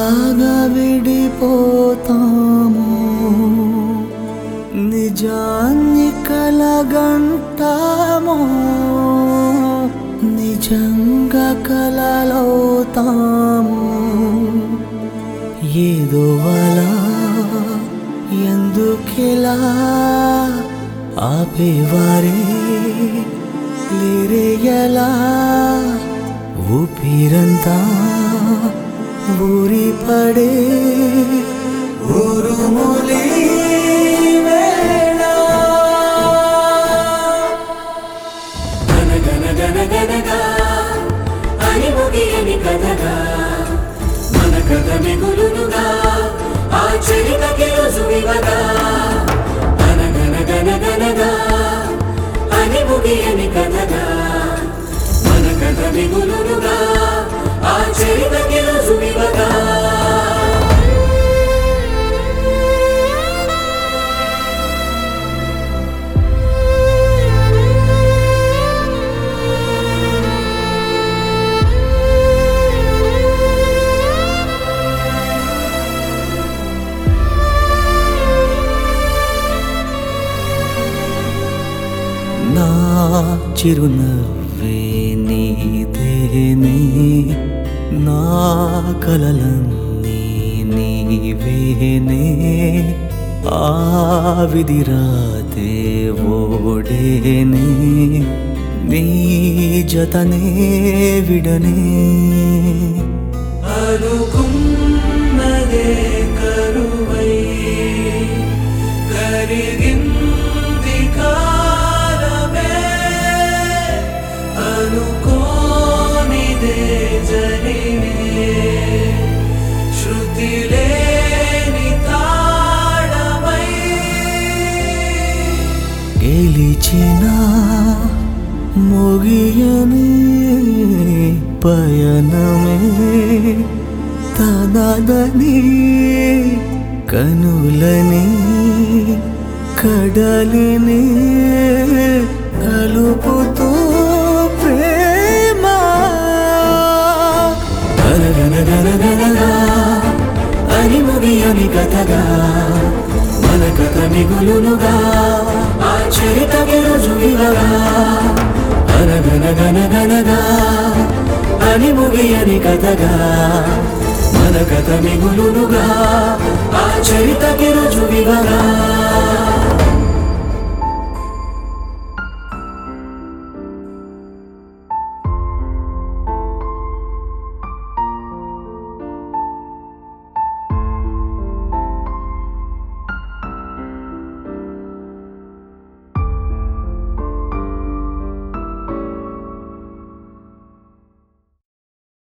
ఎలాగా విడిపోతాము నిజాన్ని కలగంటాము నిజంగా కలలవుతాము ఏదో అలా ఎందుకిలా ఆపేవారే లేరే ఎలా ఊపిరంతా ఊరి పడే ఊరుములి వేళ గనగనగనగనగా అని ముగియని కథగా మన కథ మిగులునుగా ఆ చరితకి రుజువివగా అనగనగనగనగా అని ముగియని కథగా మన కథ మిగులునుగా ఆ చరితకి రుజువివగా నా చిరునవ్వే నీదేనే నా కలలన్నీ నీవేనే ఆ విధిరాతే ఓడేనే నీ జతనే విడనే అనుకున్నదే కరువై కరిగింది కాలమే అనుకోనిదే జరిగే శృతి లేని తాళమై గెలిచిన ముగియని పయనమే తనదని కనులని కడలిని కలుపుతూ ప్రేమ గనగనగనగనగా అని ముగియని కథగా మన కథ మిగులునుగా ఆ చరితకి రుజువివగా అనగనగనగనగా అని ముగియని కథగా మన కథ మిగులునుగా ఆ చరితకి రుజువివగా